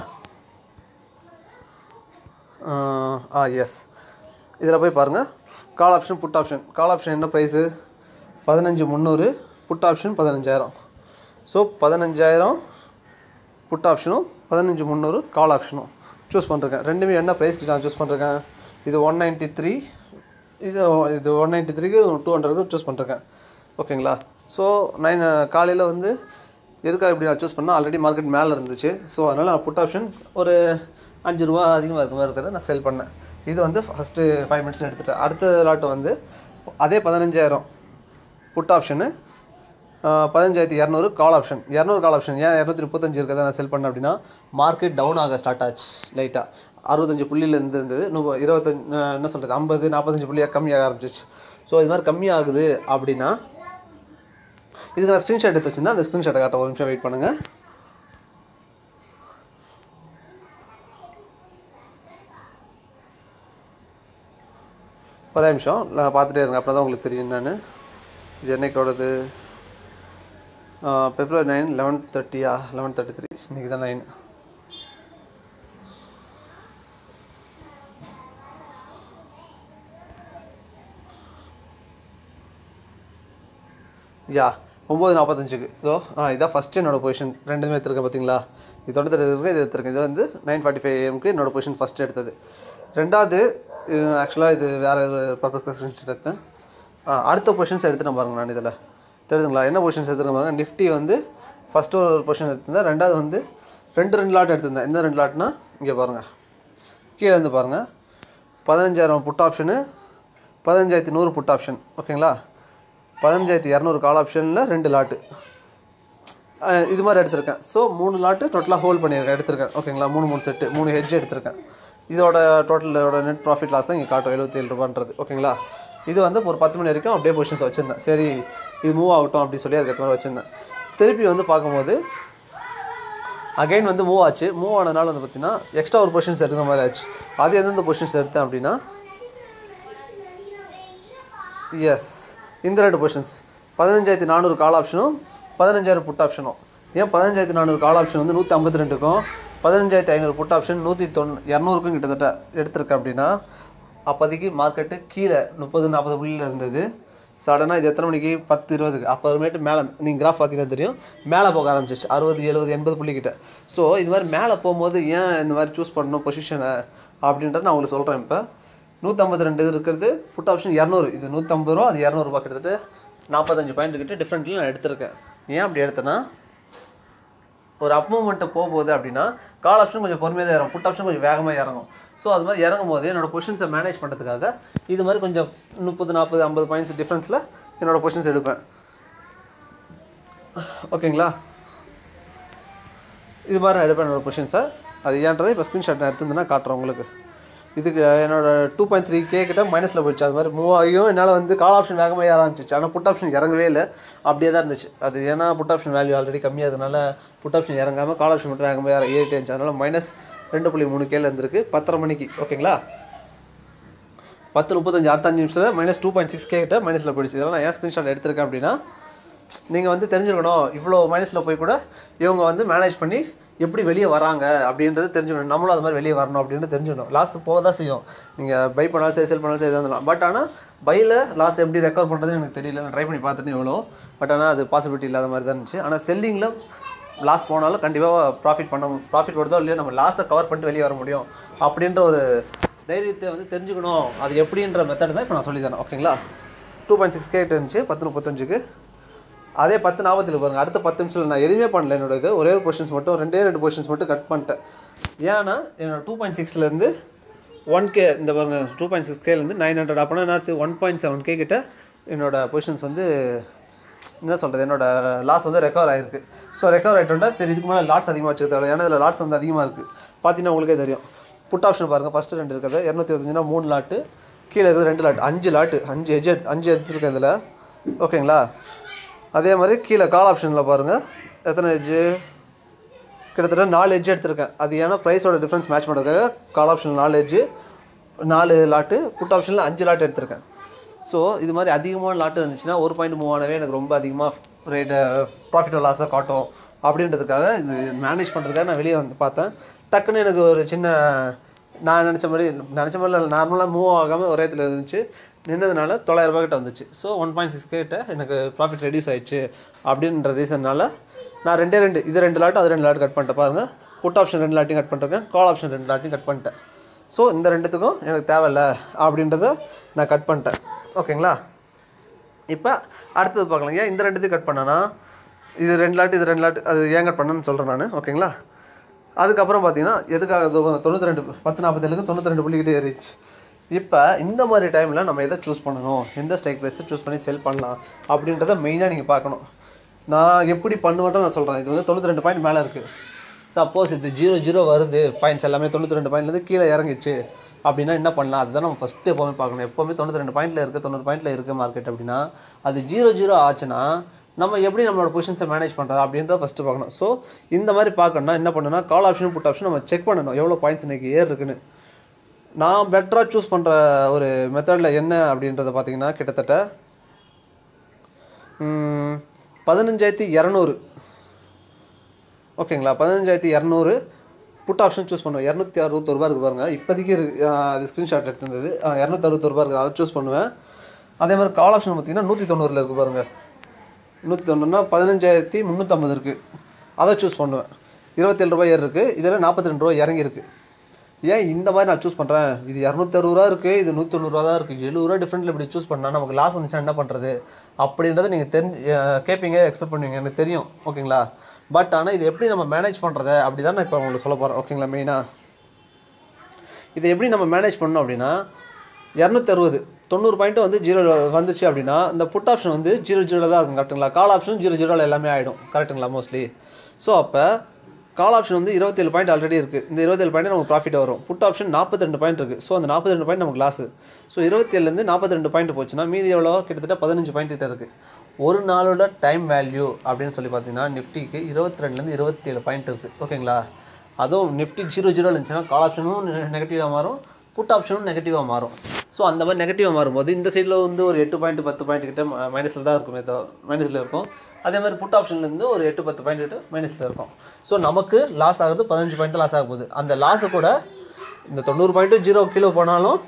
ஆ எஸ் இதில் போய் பாருங்கள் call option put option call option என்ன ப்ரைஸு பதினஞ்சு முந்நூறு புட் ஆப்ஷன் பதினஞ்சாயிரம் ஸோ பதினஞ்சாயிரம் புட் ஆப்ஷனும் பதினஞ்சு முந்நூறு கால் ஆப்ஷனும் சூஸ் பண்ணிருக்கேன் ரெண்டுமே என்ன ப்ரைஸ்க்கு நான் சூஸ் பண்ணிருக்கேன் இது ஒன் நைன்ட்டி த்ரீ இது இது ஒன் நைன்ட்டி த்ரீக்கு டூ ஹண்ட்ரடுக்கு சூஸ் பண்ணிருக்கேன் ஓகேங்களா ஸோ நைன் காலையில் வந்து எதுக்காக இப்படி நான் சூஸ் பண்ணால் ஆல்ரெடி மார்க்கெட் மேலே இருந்துச்சு ஸோ அதனால் நான் புட் ஆப்ஷன் ஒரு அஞ்சு ரூபா அதிகமாக இருக்க மாதிரி இருக்கிறத நான் செல் பண்ணேன் இது வந்து ஃபஸ்ட்டு ஃபைவ் மினிட்ஸ் எடுத்துட்டேன் அடுத்த லாட்டு வந்து அதே பதினஞ்சாயிரம் புட் ஆப்ஷனு பதினஞ்சாயிரத்தி இரநூறு கால் ஆப்ஷன் இரநூறு கால் ஆப்ஷன் ஏன் இரநூத்தி முப்பத்தஞ்சு இருக்கிறத நான் செல் பண்ணேன் அப்படின்னா மார்க்கெட் டவுன் ஆக ஸ்டார்ட் ஆச்சு லைட்டாக அறுபத்தஞ்சு புள்ளியிலேருந்து இருந்தது நூ இருபத்தஞ்சு என்ன சொல்கிறது ஐம்பது நாற்பத்தஞ்சு புள்ளியாக கம்மியாக ஆரம்பிச்சிச்சு ஸோ இது மாதிரி கம்மியாகுது அப்படின்னா இதுக்கு நான் ஸ்க்ரீன்ஷாட் எடுத்து வச்சிருந்தேன் அந்த ஸ்க்ரீன்ஷாட்டை காட்ட ஒரு நிமிஷம் வெயிட் பண்ணுங்கள் ஒரே நிமிஷம் நான் பார்த்துட்டே இருங்க அப்புறம் தான் உங்களுக்கு தெரியும் நான் இது என்னைக்கோடது பிப்ரவரி நைன் லெவன் தேர்ட்டியா லெவன் தேர்ட்டி த்ரீ இன்றைக்கி தான் நைன் யா ஒம்பது நாற்பத்தஞ்சுக்கு இதோ ஆ இதான் ஃபஸ்ட்டு என்னோடய பொசிஷன் ரெண்டுமே எடுத்துருக்கேன் பார்த்தீங்களா இது தொண்ணூத்தெட்டு இருக்குது இது எடுத்துருக்கேன் இது வந்து நைன் ஃபார்ட்டி ஃபைவ் ஏஎம்க்கு என்னோடய பொசிஷன் ஃபஸ்ட்டு எடுத்தது ரெண்டாவது ஆக்சுவலாக இது வேறு பர்பஸ் எடுத்தேன் ஆ அடுத்த பொசிஷன்ஸ் எடுத்துட்டேன் பாருங்க நான் இதில் தெரியுதுங்களா என்ன பொசிஷன்ஸ் எடுத்துருக்கேன் பாருங்க நிஃப்டி வந்து ஃபஸ்ட்டு ஒரு பொசிஷன் எடுத்திருந்தேன் ரெண்டாவது வந்து ரெண்டு ரெண்டு லாட் எடுத்திருந்தேன் எந்த ரெண்டு லாட்னா இங்கே பாருங்கள் கீழே இருந்து பாருங்கள் பதினஞ்சாயிரம் புட் ஆப்ஷனு பதினஞ்சாயிரத்தி நூறு புட் ஆப்ஷன் ஓகேங்களா பதினஞ்சாயிரத்தி இரநூறு கால் ஆப்ஷனில் ரெண்டு லாட்டு அஹ் இது மாதிரி எடுத்திருக்கேன் ஸோ மூணு லாட்டு டோட்டலாக ஹோல்ட் பண்ணியிருக்கேன் எடுத்திருக்கேன் ஓகேங்களா மூணு மூணு செட்டு மூணு ஹெட்ஜ் எடுத்திருக்கேன் இதோட டோட்டலோட நெட் ப்ராஃபிட் லாஸ் தான் இங்கே காட்டும் எழுபத்தேழு ரூபான்றது ஓகேங்களா இது வந்து ஒரு பத்து மணி வரைக்கும் அப்படியே பொசிஷன்ஸ் வச்சுருந்தேன் சரி இது மூவ் ஆகட்டும் அப்படி சொல்லி அதுக்கேற்ற மாதிரி வச்சுருந்தேன் திருப்பி வந்து பார்க்கும்போது அகைன் வந்து மூவ் ஆச்சு மூவ் ஆனதுனால வந்து பார்த்தீங்கன்னா எக்ஸ்ட்ரா ஒரு பொசிஷன்ஸ் எடுக்கிற மாதிரி ஆச்சு அது எந்தெந்த பொசிஷன்ஸ் எடுத்தேன் அப்படின்னா எஸ் இந்த ரெண்டு பொசிஷன்ஸ் பதினஞ்சாயிரத்தி நானூறு கால் ஆப்ஷனும் பதினஞ்சாயிரம் புட் ஆப்ஷனும் ஏன் பதினஞ்சாயிரத்தி நானூறு கால் ஆப்ஷன் வந்து நூற்றி ஐம்பத்தி ரெண்டுக்கும் பதினஞ்சாயிரத்தி ஐநூறு புட் ஆப்ஷன் நூற்றி தொண்ணூ இரநூறுக்கும் கிட்டத்தட்ட எடுத்திருக்கேன் அப்படின்னா அப்போதைக்கு மார்க்கெட்டு கீழே முப்பது நாற்பது புள்ளியில் இருந்தது சடனாக இது எத்தனை மணிக்கு பத்து இருபதுக்கு அப்புறமேட்டு மேலே நீங்கள் கிராஃப் பார்த்தீங்கன்னா தெரியும் மேலே போக ஆரம்பிச்சிச்சு அறுபது எழுபது எண்பது புள்ளிக்கிட்ட ஸோ இது மாதிரி மேலே போகும்போது ஏன் இந்த மாதிரி சூஸ் பண்ணணும் பொசிஷனை அப்படின்றத நான் உங்களுக்கு சொல்கிறேன் இப்போ நூற்றம்பத்தி ரெண்டு இருக்கிறது புட் ஆப்ஷன் இரநூறு இது நூற்றம்பது ரூபா அது இரநூறுபா கிட்டத்தட்ட நாற்பத்தஞ்சு பாயிண்ட் கிட்ட டிஃப்ரெண்ட்டில் நான் எடுத்திருக்கேன் ஏன் அப்படி எடுத்தேன்னா ஒரு அப் மூமெண்ட்டு போகும்போது அப்படின்னா கால் ஆப்ஷன் கொஞ்சம் பொறுமையாக தான் இறங்கும் புட் ஆப்ஷன் கொஞ்சம் வேகமாக இறங்கும் ஸோ அது மாதிரி இறங்கும் போது என்னோட பொசிஷன்ஸை மேனேஜ் பண்ணுறதுக்காக இது மாதிரி கொஞ்சம் முப்பது நாற்பது ஐம்பது பாயிண்ட்ஸ் டிஃப்ரென்ஸில் என்னோட பொசிஷன்ஸ் எடுப்பேன் ஓகேங்களா இது மாதிரி நான் எடுப்பேன் என்னோட பொசிஷன்ஸை அது ஏன்றதை இப்போ ஸ்க்ரீன்ஷாட் நான் எடுத்துருந்தேன்னா காட்டுறேன் உங்களுக்கு இதுக்கு என்னோட டூ பாயிண்ட் த்ரீ கே கிட்ட மைனஸில் போயிடுச்சு அது மாதிரி மூவ் ஆகியும் என்னால் வந்து கால் ஆப்ஷன் வேகமாக ஏற ஆரம்பிச்சிச்சு ஆனால் புட் ஆப்ஷன் இறங்கவே இல்லை அப்படியே தான் இருந்துச்சு அது ஏன்னா புட் ஆப்ஷன் வேல்யூ ஆல்ரெடி கம்மியாகிறதுனால புட் ஆப்ஷன் இறங்காமல் கால் ஆப்ஷன் மட்டும் வேகமாக ஏற ஏறிட்டே இருந்துச்சு அதனால் மைனஸ் ரெண்டு புள்ளி மூணு கேல இருந்திருக்கு பத்தரை மணிக்கு ஓகேங்களா பத்து முப்பத்தஞ்சு அடுத்த அஞ்சு நிமிஷத்தில் minus two point six K கிட்ட மைனஸில் போயிடுச்சு இதெல்லாம் நான் ஏன் ஸ்க்ரீன்ஷாட் எடுத்திருக்கேன் அப்படின்னா நீங்கள் வந்து தெரிஞ்சுக்கணும் இவ்வளோ மைனஸில் போய் கூட இவங்க வந்து மேனேஜ் பண்ணி எப்படி வெளியே வராங்க அப்படின்றது தெரிஞ்சுக்கணும் நம்மளும் அது மாதிரி வெளியே வரணும் அப்படின்றது தெரிஞ்சுக்கணும் லாஸ் போக தான் செய்யும் நீங்கள் பை பண்ணாலும் சரி செல் பண்ணாலும் சரி எதாக இருந்தாலும் பட் ஆனால் பையில் லாஸ் எப்படி ரெக்கவர் பண்ணுறதுன்னு எனக்கு தெரியல நான் ட்ரை பண்ணி பார்த்துட்டு எவ்வளோ பட் ஆனால் அது பாசிபிலிட்டி இல்லாத மாதிரி தான் இருந்துச்சு ஆனால் செல்லிங்கில் லாஸ் போனாலும் கண்டிப்பாக ப்ராஃபிட் பண்ண ப்ராஃபிட் வருதோ இல்லையோ நம்ம லாஸை கவர் பண்ணிட்டு வெளியே வர முடியும் அப்படின்ற ஒரு தைரியத்தை வந்து தெரிஞ்சுக்கணும் அது எப்படின்ற மெத்தட் தான் இப்போ நான் சொல்லி தரேன் ஓகேங்களா டூ பாயிண்ட் சிக்ஸ் கேட் இருந்துச்சு பத்து முப்பத்தஞ்சுக்கு அதே பத்து நாற்பத்தில் பாருங்க அடுத்த பத்து நிமிஷத்தில் நான் எதுவுமே பண்ணல என்னோட இது ஒரே ஒரு பொசிஷன்ஸ் மட்டும் ரெண்டே ரெண்டு பொசிஷன்ஸ் மட்டும் கட் பண்ணிட்டேன் ஏன்னா என்னோட டூ பாயிண்ட் சிக்ஸ்லேருந்து ஒன் கே இந்த பாருங்க டூ பாயிண்ட் சிக்ஸ் கேலேருந்து நைன் ஹண்ட்ரட் அப்போனா நான் ஒன் பாயிண்ட் செவன் கே கிட்ட என்னோட பொசிஷன்ஸ் வந்து என்ன சொல்கிறது என்னோட லாஸ் வந்து ரெக்கவர் ஆயிருக்கு ஸோ ரெக்கவர் ஆகிட்டோம்னா சரி இதுக்கு மேலே லாட்ஸ் அதிகமாக வச்சுக்கிறதால ஏன்னா இதில் லாட்ஸ் வந்து அதிகமாக இருக்குது பார்த்தீங்கன்னா உங்களுக்கே தெரியும் புட் ஆப்ஷன் பாருங்கள் ஃபஸ்ட்டு ரெண்டு இருக்குது இரநூத்தி இருபத்தஞ்சுனா மூணு லாட்டு கீழே இருக்குது ரெண்டு லாட்டு அஞ்சு லாட்டு அஞ்சு எஜ் அஞ்சு எடுத்துருக்கேன் இதில் ஓகேங்களா அதே மாதிரி கீழே கால் ஆப்ஷனில் பாருங்கள் எத்தனை எஜ்ஜு கிட்டத்தட்ட நாலு எஜ் எடுத்திருக்கேன் அது ஏன்னா ப்ரைஸோட டிஃப்ரென்ஸ் மேட்ச் பண்ணுறதுக்காக கால் ஆப்ஷன் நாலு எஜ்ஜு நாலு லாட்டு புட் ஆப்ஷனில் அஞ்சு லாட் எடுத்திருக்கேன் ஸோ இது மாதிரி அதிகமான லாட்டு இருந்துச்சுன்னா ஒரு பாயிண்ட் மூவ் ஆனவே எனக்கு ரொம்ப அதிகமாக ரேட்டு ப்ராஃபிட் லாஸாக காட்டும் அப்படின்றதுக்காக இது மேனேஜ் பண்ணுறதுக்காக நான் வெளியே வந்து பார்த்தேன் டக்குன்னு எனக்கு ஒரு சின்ன நான் நினச்ச மாதிரி நினச்ச மாதிரி நார்மலாக மூவ் ஆகாமல் ஒரே இடத்துல இருந்துச்சு நின்னதுனால தொள்ளாயிரம் ரூபாய் கிட்ட வந்துச்சு ஸோ ஒன் பாயிண்ட் சிக்ஸ் கிட்ட எனக்கு ப்ராஃபிட் ரெடியூஸ் ஆயிடுச்சு அப்படின்ற ரீசன்னால நான் ரெண்டே ரெண்டு இது ரெண்டு லாட்டு அது ரெண்டு லாட்டு கட் பண்ணிட்டேன் பாருங்கள் புட் ஆப்ஷன் ரெண்டு லாட்டையும் கட் பண்ணிருக்கேன் கால் ஆப்ஷன் ரெண்டு லாட்டையும் கட் பண்ணிட்டேன் ஸோ இந்த ரெண்டுத்துக்கும் எனக்கு தேவையில்ல அப்படின்றத நான் கட் பண்ணிட்டேன் ஓகேங்களா இப்போ அடுத்தது பார்க்கலாம் ஏன் இந்த ரெண்டுத்தையும் கட் பண்ணேன்னா இது ரெண்டு லாட்டு இது ரெண்டு லாட்டு அது ஏன் கட் பண்ணேன்னு சொல்கிறேன் நான் ஓகேங்களா அதுக்கப்புறம் பார்த்தீங்கன்னா எதுக்காக தொ- தொண்ணூற்றி ரெண்டு பத்து நாற்பத்தேழுக்கு தொண்ணூற்றி ரெண்டு புள்ளிக்கிட்டே ஏறிச்சு இப்போ இந்த மாதிரி டைமில் நம்ம எதை சூஸ் பண்ணணும் எந்த ஸ்ட்ரைக் ப்ரைஸை சூஸ் பண்ணி செல் பண்ணலாம் அப்படின்றத மெயினாக நீங்கள் பார்க்கணும் நான் எப்படி பண்ணுவேன்ட்டு நான் சொல்கிறேன் இது வந்து தொண்ணூற்றி ரெண்டு பாயிண்ட் மேலே இருக்குது சப்போஸ் இது ஜீரோ ஜீரோ வருது பாயிண்ட்ஸ் எல்லாமே தொண்ணூற்றி ரெண்டு பாயிண்ட்லேருந்து கீழே இறங்கிடுச்சு அப்படின்னா என்ன பண்ணலாம் அதுதான் நம்ம ஃபஸ்ட்டு எப்போவுமே பார்க்கணும் எப்போவுமே தொண்ணூற்றி ரெண்டு பாயிண்ட்டில் இருக்குது தொண்ணூறு பாயிண்ட்டில் இருக்குது மார்க்கெட் அப்படின்னா அது ஜீரோ ஜீரோ ஆச்சுன்னா நம்ம எப்படி நம்மளோட பொசிஷன்ஸை மேனேஜ் பண்ணுறது அப்படின்றத ஃபஸ்ட்டு பார்க்கணும் ஸோ இந்த மாதிரி பார்க்கணும்னா என்ன பண்ணணும்னா கால் ஆப்ஷன் புட் ஆப்ஷன் நம்ம செக் பண்ணணும் எவ்வளோ பாயிண்ட்ஸ் இன்றைக்கி ஏர் இருக்குன்னு நான் பெட்டராக சூஸ் பண்ணுற ஒரு மெத்தடில் என்ன அப்படின்றத பார்த்தீங்கன்னா கிட்டத்தட்ட ம், பதினஞ்சாயிரத்தி இரநூறு ஓகேங்களா பதினஞ்சாயிரத்தி இரநூறு புட் ஆப்ஷன் சூஸ் பண்ணுவேன் இரநூத்தி அறுபத்தொரு ரூபா இருக்கு பாருங்க இப்போதைக்கு இருக்கு ஆஹ் அது ஸ்க்ரீன்ஷாட் எடுத்திருந்தது இரநூத்தி அறுபத்தொரு ரூபா இருக்குது அதை சூஸ் பண்ணுவேன் அதே மாதிரி கால் ஆப்ஷன் பார்த்தீங்கன்னா நூற்றி தொண்ணூறில் இருக்குது பாருங்க நூற்றி தொண்ணூறுனா பதினஞ்சாயிரத்தி முந்நூற்றம்பது இருக்குது அதை சூஸ் பண்ணுவேன் இருபத்தேழு ரூபாய் ஏறி இருக்குது இதில் நாற்பத்தி ரெண்டு ரூபாய் இறங்கி இருக்கு ஏன் இந்த மாதிரி நான் சூஸ் பண்ணுறேன் இது இரநூத்தறுபது ரூபா இருக்குது இது நூற்றி தொண்ணூறுவா தான் இருக்குது எழுபது ரூபா டிஃப்ரெண்ட்டில் இப்படி சூஸ் பண்ணால் நமக்கு லாஸ் வந்துச்சுன்னா என்ன பண்ணுறது அப்படின்றத நீங்கள் தெரிஞ்சு அஹ் கேட்பீங்க எக்ஸ்பெக்ட் பண்ணுவீங்க எனக்கு தெரியும் ஓகேங்களா பட் ஆனால் இது எப்படி நம்ம மேனேஜ் பண்ணுறது அப்படி தான் நான் இப்போ உங்களுக்கு சொல்ல போகிறேன் ஓகேங்களா மெயினாக இதை எப்படி நம்ம மேனேஜ் பண்ணோம் அப்படின்னா இரநூத்தறுபது தொண்ணூறு பாயிண்ட் வந்து ஜீரோ வந்துச்சு அப்படின்னா இந்த புட் ஆப்ஷன் வந்து ஜீரோ ஜீரோ தான் இருக்கும் கரெக்ட்டுங்களா கால் ஆப்ஷன் ஜீரோ ஜீரோவில் எல்லாமே ஆகிடும் கரெக்ட்டுங்களா மோஸ்ட்லி ஸோ அப்போ கால் ஆப்ஷன் வந்து இருபத்தேழு பாயிண்ட் ஆல்ரெடி இருக்குது இந்த இருபத்தேழு பாயிண்ட் நமக்கு ப்ராஃபிட் வரும் புட் ஆப்ஷன் நாற்பத்தி ரெண்டு பாயிண்ட் இருக்குது ஸோ அந்த நாற்பத்தி ரெண்டு பாயிண்ட் நமக்கு லாஸ் ஸோ இருபத்தேழுலேருந்து நாற்பத்தி ரெண்டு பாயிண்ட் போச்சுன்னா மீதி எவ்வளோ கிட்டத்தட்ட பதினஞ்சு பாயிண்ட் கிட்ட இருக்குது ஒரு நாளோட டைம் வேல்யூ அப்படின்னு சொல்லி பார்த்தீங்கன்னா நிஃப்டிக்கு இருபத்தி ரெண்டுலேருந்து இருபத்தேழு பாயிண்ட் இருக்குது ஓகேங்களா அதுவும் நிஃப்டி ஜீரோ ஜீரோ இருந்துச்சுன்னா கால் ஆப்ஷனும் நெகட்டிவாக மாறும் புட் ஆப்ஷனும் நெகட்டிவாக மாறும் ஸோ அந்த மாதிரி நெகட்டிவாக மாறும்போது இந்த சைடில் வந்து ஒரு எட்டு பாயிண்ட் பத்து பாயிண்ட் கிட்ட மைனஸில் தான் இருக்குமே மைனஸில் இருக்கும் அதே மாதிரி புட் ஆப்ஷன்லேருந்து ஒரு எட்டு பத்து பாயிண்ட் கிட்ட மைனஸில் இருக்கும் ஸோ நமக்கு லாஸ் ஆகுறது பதினஞ்சு பாயிண்ட் லாஸ் ஆக போகுது அந்த லாஸை கூட இந்த தொண்ணூறு பாயிண்ட்டு ஜீரோ கீழே போனாலும்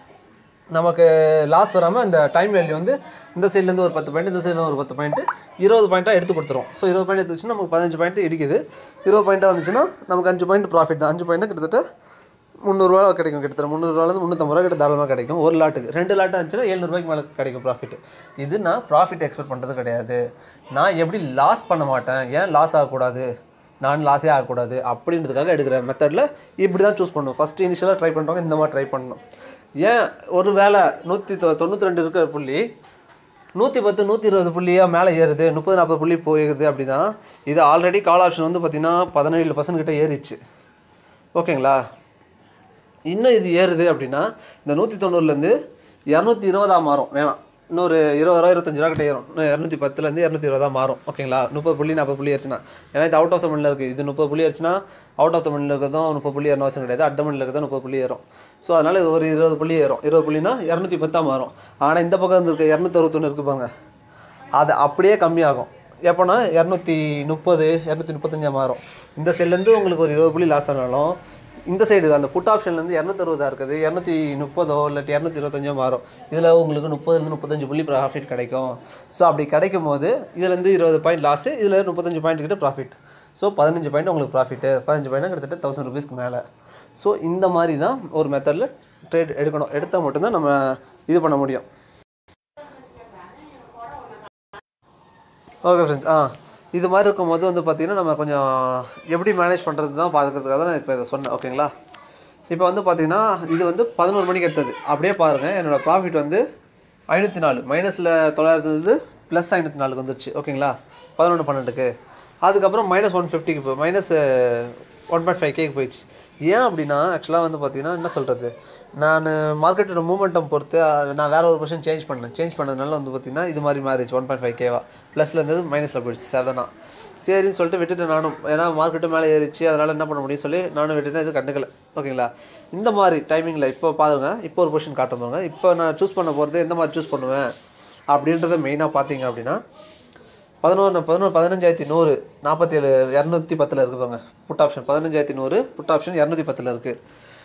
நமக்கு லாஸ் வராமல் அந்த டைம் வேல்யூ வந்து இந்த சைட்லேருந்து ஒரு பத்து பாயிண்ட் இந்த சைடில் ஒரு பத்து பாயிண்ட் இருபது பாயிண்ட்டாக எடுத்து கொடுத்துரும் ஸோ இருபது பாயிண்ட் எடுத்துச்சுன்னா நமக்கு பதினஞ்சு பாயிண்ட் இடிக்குது இருபது பாயிண்ட்டாக வந்துச்சுன்னா நமக்கு அஞ்சு பாயிண்ட் ப்ராஃபிட் தான் அஞ்சு பாயிண்ட் கிட்டத்தட்ட முந்நூறுரூவா கிடைக்கும் கிட்டத்தட்ட முந்நூறுவாலேருந்து முந்நூற்றம்பது ரூபா கிட்ட தாராளமாக கிடைக்கும் ஒரு லாட்டுக்கு ரெண்டு லாட்டு இருந்துச்சுன்னா எழுநூறுபாய்க்கு மேலே கிடைக்கும் ப்ராஃபிட் இது நான் ப்ராஃபிட் எக்ஸ்பெக்ட் பண்ணுறது கிடையாது நான் எப்படி லாஸ் பண்ண மாட்டேன் ஏன் லாஸ் ஆகக்கூடாது நான் லாஸே ஆகக்கூடாது அப்படின்றதுக்காக எடுக்கிற மெத்தடில் இப்படி தான் சூஸ் பண்ணணும் ஃபஸ்ட்டு இனிஷியலாக ட்ரை பண்ணுறவங்க இந்த மாதிரி ட்ரை பண்ணணும் ஏன் ஒரு வேளை நூற்றி தொ தொண்ணூற்றி ரெண்டு இருக்கிற புள்ளி நூற்றி பத்து நூற்றி இருபது புள்ளியாக மேலே ஏறுது முப்பது நாற்பது புள்ளி போகுது அப்படின்னா இது ஆல்ரெடி கால் ஆப்ஷன் வந்து பார்த்திங்கன்னா பதினேழு பர்சன்ட் கிட்ட ஏறிச்சு ஓகேங்களா இன்னும் இது ஏறுது அப்படின்னா இந்த நூற்றி தொண்ணூறுலேருந்து இரநூத்தி இருபதாக மாறும் வேணாம் இன்னொரு இருபது ரூபா இருபத்தஞ்சு ரூபா கிட்ட ஏறும் இன்னும் இரநூத்தி பத்துலேருந்து இரநூத்தி இருபதா மாறும் ஓகேங்களா முப்பது புள்ளி நாற்பது புள்ளி ஏறிச்சுன்னா ஏன்னா இது அவுட் ஆஃப் த மண்ணில் இருக்குது இது முப்பது புள்ளி ஏறிச்சுன்னா அவுட் ஆஃப் த மண்ணில் இருக்கிறதும் முப்பது புள்ளி ஏறணும் அவசியம் கிடையாது அட் மண்ணில் இருக்கிறதும் முப்பது புள்ளி ஏறும் ஸோ அதனால் இது ஒரு இருபது புள்ளி ஏறும் இருபது புள்ளினா இரநூத்தி பத்தாக மாறும் ஆனால் இந்த பக்கம் இருக்க இரநூத்தி அறுபத்தொன்று இருக்கு பாருங்க அது அப்படியே கம்மியாகும் எப்போனா இரநூத்தி முப்பது இரநூத்தி முப்பத்தஞ்சா மாறும் இந்த சைட்லேருந்து உங்களுக்கு ஒரு இருபது புள்ளி லாஸ் ஆனாலும் இந்த சைடு அந்த புட் ஆப்ஷன்லேருந்து இரநூத்தறுபதா இருக்குது இரநூத்தி முப்பதோ இல்லாட்டி இரநூத்தி இருபத்தஞ்சோ மாறும் இதில் உங்களுக்கு முப்பதுலேருந்து முப்பத்தஞ்சு புள்ளி ப்ராஃபிட் கிடைக்கும் ஸோ அப்படி கிடைக்கும் போது இதுலேருந்து இருபது பாயிண்ட் லாஸு இதில் முப்பத்தஞ்சு பாயிண்ட் கிட்ட ப்ராஃபிட் ஸோ பதினஞ்சு பாயிண்ட் உங்களுக்கு ப்ராஃபிட்டு பதினஞ்சு பாயிண்ட் கிட்டத்தட்ட தௌசண்ட் ருபீஸ்க்கு மேலே ஸோ இந்த மாதிரி தான் ஒரு மெத்தடில் ட்ரேட் எடுக்கணும் எடுத்தால் மட்டும்தான் நம்ம இது பண்ண முடியும் ஓகே ஃப்ரெண்ட்ஸ் ஆ இது மாதிரி இருக்கும்போது வந்து பார்த்திங்கன்னா நம்ம கொஞ்சம் எப்படி மேனேஜ் பண்ணுறது தான் பார்க்கறதுக்காக தான் நான் இப்போ இதை சொன்னேன் ஓகேங்களா இப்போ வந்து பார்த்திங்கன்னா இது வந்து பதினோரு மணிக்கு எடுத்தது அப்படியே பாருங்கள் என்னோடய ப்ராஃபிட் வந்து ஐநூற்றி நாலு மைனஸில் தொள்ளாயிரத்துலேருந்து ப்ளஸ் ஐநூற்றி நாலுக்கு வந்துருச்சு ஓகேங்களா பதினொன்று பன்னெண்டுக்கு அதுக்கப்புறம் மைனஸ் ஒன் ஃபிஃப்டிக்கு இப்போ மைனஸ் ஒன் பாயிண்ட் ஃபைவ் கேக்கு போயிடுச்சு ஏன் அப்படின்னா ஆக்சுவலாக வந்து பார்த்தீங்கன்னா என்ன சொல்கிறது நான் மார்க்கெட்டோட மூமெண்டம் பொறுத்து அஹ், நான் வேற ஒரு பொசிஷன் சேஞ்ச் பண்ணேன் சேஞ்ச் பண்ணதுனால வந்து பார்த்தீங்கன்னா இது மாதிரி மாறிடுச்சு ஒன் பாயிண்ட் ஃபைவ் கேவா ப்ளஸில் இருந்தது மைனஸில் போயிடுச்சு சடனாக சரின்னு சொல்லிட்டு விட்டுட்டு நானும் ஏன்னா மார்க்கெட்டும் மேலே ஏறிச்சு அதனால் என்ன பண்ண முடியும் சொல்லி நானும் விட்டுட்டேன் இது கண்டுக்கல ஓகேங்களா இந்த மாதிரி டைமிங்கில் இப்போ பாருங்க இப்போ ஒரு பொசிஷன் காட்ட பாருங்க இப்போ நான் சூஸ் பண்ண போகிறது எந்த மாதிரி சூஸ் பண்ணுவேன் அப்படின்றத மெயினாக பார்த்தீங்க அப்படின்னா பதினோரு பதினோரு பதினஞ்சாயிரத்தி நூறு நாற்பத்தேழு இரநூத்தி பத்தில் இருக்குது பாருங்க புட் ஆப்ஷன் பதினஞ்சாயிரத்தி நூறு புட் ஆப்ஷன் இரநூத்தி பத்தில் இருக்குது